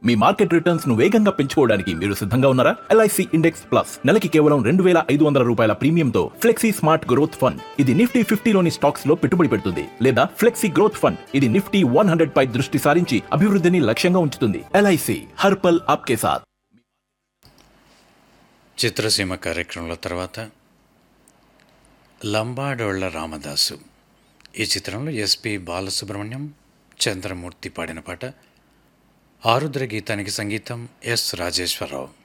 మీ market returns ను వేగంగా పెంచుకోవడానికి మీరు సిద్ధంగా ఉన్నారా ఎల్ఐసి ఇండెక్స్ ప్లస్ నెలకి కేవలం రెండు వేల ఐదు వందల రూపాయల ప్రీమియంతో ఫ్లెక్సీ స్మార్ట్ గ్రోత్ ఫండ్ ఇది నిఫ్టీ ఫిఫ్టీలోని స్టాక్స్ లో పెట్టుబడి పెడుతుంది లేదా ఫ్లెక్సీ గ్రోత్ ఫండ్ ఇది నిఫ్టీ వన్ హండ్రెడ్ పై దృష్టి సారించి అభివృద్ధిని లక్ష్యంగా ఉంచుతుంది ఎల్ఐసి హర్పల్ ఆప్కే సాత్ చిత్రసీమ కార్యక్రమంలో తర్వాత లంబాడోళ్ల రామదాసు ఈ చిత్రంలో ఎస్పి బాలసుబ్రహ్మణ్యం చంద్రమూర్తి పాడిన పాట ఆరుద్ర గీతానికి సంగీతం ఎస్ రాజేశ్వరరావు